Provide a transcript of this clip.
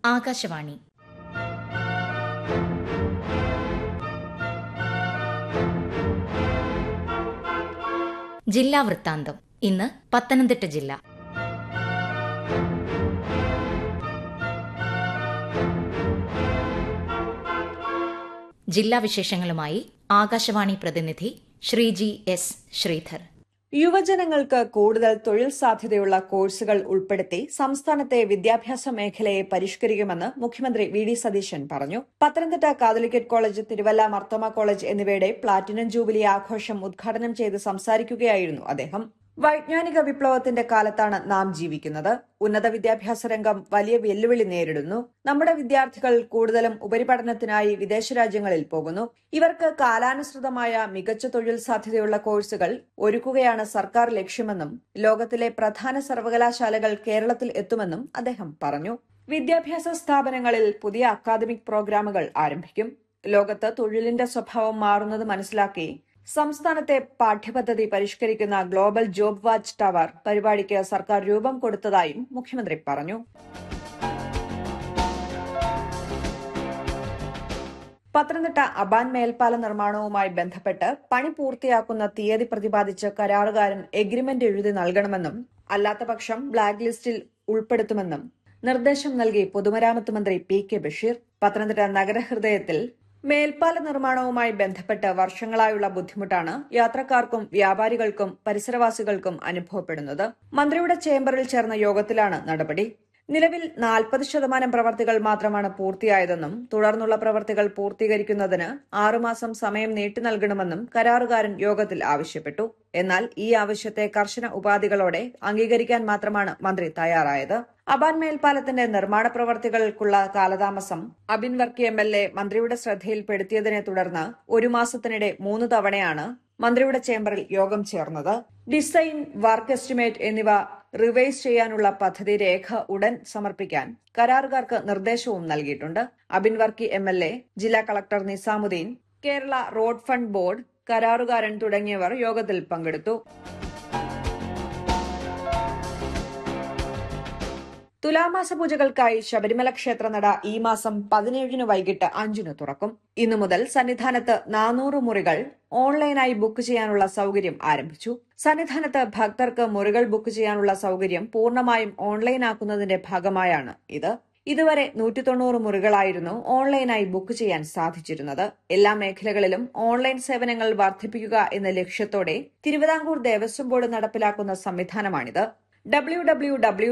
ആകാശവാണി ജില്ലാ വൃത്താന്തം ഇന്ന് പത്തനംതിട്ട ജില്ല ജില്ലാ വിശേഷങ്ങളുമായി ആകാശവാണി പ്രതിനിധി ശ്രീജി എസ് ശ്രീധർ യുവജനങ്ങൾക്ക് കൂടുതൽ തൊഴിൽ സാധ്യതയുള്ള കോഴ്സുകൾ ഉൾപ്പെടുത്തി സംസ്ഥാനത്തെ വിദ്യാഭ്യാസ മേഖലയെ പരിഷ്കരിക്കുമെന്ന് മുഖ്യമന്ത്രി വി ഡി സതീശൻ പറഞ്ഞു Pathanamthitta catholicate college Thiruvalla Marthoma college എന്നിവയുടെ പ്ലാറ്റിനം ജൂബിലി ആഘോഷം ഉദ്ഘാടനം ചെയ്ത് സംസാരിക്കുകയായിരുന്നു അദ്ദേഹം വൈജ്ഞാനിക വിപ്ലവത്തിന്റെ കാലത്താണ് നാം ജീവിക്കുന്നത് ഉന്നത വിദ്യാഭ്യാസ രംഗം വലിയ വെല്ലുവിളി നേരിടുന്നു നമ്മുടെ വിദ്യാർത്ഥികൾ കൂടുതലും ഉപരിപഠനത്തിനായി വിദേശ രാജ്യങ്ങളിൽ പോകുന്നു ഇവർക്ക് കാലാനുസൃതമായ മികച്ച തൊഴിൽ സാധ്യതയുള്ള കോഴ്സുകൾ ഒരുക്കുകയാണ് സർക്കാർ ലക്ഷ്യമെന്നും ലോകത്തിലെ പ്രധാന സർവകലാശാലകൾ കേരളത്തിൽ എത്തുമെന്നും അദ്ദേഹം പറഞ്ഞു വിദ്യാഭ്യാസ സ്ഥാപനങ്ങളിൽ പുതിയ അക്കാദമിക് പ്രോഗ്രാമുകൾ ആരംഭിക്കും ലോകത്ത് തൊഴിലിന്റെ സ്വഭാവം മാറുന്നത് മനസ്സിലാക്കി സംസ്ഥാനത്തെ പാഠ്യപദ്ധതി പരിഷ്കരിക്കുന്ന ഗ്ലോബൽ ജോബ് വാച്ച് ടവർ പരിപാടിക്ക് സർക്കാർ രൂപം കൊടുത്തതായും മുഖ്യമന്ത്രി പറഞ്ഞു പത്തനംതിട്ട അബാൻ മേൽപ്പാല നിർമ്മാണവുമായി ബന്ധപ്പെട്ട് പണി പൂർത്തിയാക്കുന്ന തീയതി പ്രതിപാദിച്ച് കരാറുകാരൻ എഗ്രിമെന്റ് എഴുതി നൽകണമെന്നും അല്ലാത്തപക്ഷം ബ്ലാക്ക് ലിസ്റ്റിൽ ഉൾപ്പെടുത്തുമെന്നും നിർദ്ദേശം നൽകി പൊതുമരാമത്ത് മന്ത്രി പി കെ ബഷീർ പത്തനംതിട്ട നഗരഹൃദയത്തിൽ മേൽപ്പാല നിർമ്മാണവുമായി ബന്ധപ്പെട്ട് വർഷങ്ങളായുള്ള ബുദ്ധിമുട്ടാണ് യാത്രക്കാർക്കും വ്യാപാരികൾക്കും പരിസരവാസികൾക്കും അനുഭവപ്പെടുന്നത് മന്ത്രിയുടെ ചേംബറിൽ ചേർന്ന യോഗത്തിലാണ് നടപടി നിലവിൽ നാൽപ്പത് ശതമാനം പ്രവർത്തികൾ മാത്രമാണ് പൂർത്തിയായതെന്നും തുടർന്നുള്ള പ്രവർത്തികൾ പൂർത്തീകരിക്കുന്നതിന് ആറുമാസം സമയം നീട്ടി നൽകണമെന്നും കരാറുകാരൻ യോഗത്തിൽ ആവശ്യപ്പെട്ടു എന്നാൽ ഈ ആവശ്യത്തെ കർശന ഉപാധികളോടെ അംഗീകരിക്കാൻ മാത്രമാണ് മന്ത്രി തയ്യാറായത് അബാൻ മേൽപ്പാലത്തിന്റെ നിർമ്മാണ പ്രവർത്തികൾക്കുള്ള കാലതാമസം Abin Varkey M L A മന്ത്രിയുടെ ശ്രദ്ധയിൽപ്പെടുത്തിയതിനെ തുടർന്ന് ഒരു മാസത്തിനിടെ മൂന്ന് തവണയാണ് മന്ത്രിയുടെ ചേംബറിൽ യോഗം ചേർന്നത് ഡിസൈൻ വർക്ക് എസ്റ്റിമേറ്റ് എന്നിവ റിവൈസ് ചെയ്യാനുള്ള പദ്ധതി രേഖ ഉടൻ സമർപ്പിക്കാൻ കരാറുകാർക്ക് നിർദ്ദേശവും നൽകിയിട്ടുണ്ട് Abin Varkey M L A ജില്ലാ collector Nizamuddin Kerala road fund board കരാറുകാരൻ തുടങ്ങിയവർ യോഗത്തിൽ പങ്കെടുത്തു തുലാമാസ പൂജകൾക്കായി ശബരിമല ക്ഷേത്രനട ഈ മാസം പതിനേഴിന് വൈകിട്ട് അഞ്ചിന് തുറക്കും ഇന്നു മുതൽ സന്നിധാനത്ത് നാനൂറ് മുറികൾ ഓൺലൈനായി ബുക്ക് ചെയ്യാനുള്ള സൗകര്യം ആരംഭിച്ചു സന്നിധാനത്ത് ഭക്തർക്ക് മുറികൾ ബുക്ക് ചെയ്യാനുള്ള സൗകര്യം പൂർണ്ണമായും ഓൺലൈനാക്കുന്നതിന്റെ ഭാഗമായാണ് ഇത് ഇതുവരെ നൂറ്റി തൊണ്ണൂറ് മുറികളായിരുന്നു ഓൺലൈനായി ബുക്ക് ചെയ്യാൻ സാധിച്ചിരുന്നത് എല്ലാ മേഖലകളിലും ഓൺലൈൻ സേവനങ്ങൾ വർദ്ധിപ്പിക്കുക എന്ന ലക്ഷ്യത്തോടെ തിരുവിതാംകൂർ ദേവസ്വം ബോർഡ് നടപ്പിലാക്കുന്ന സംവിധാനമാണിത് ഡബ്ല്യു ഡബ്ല്യു ഡബ്ല്യു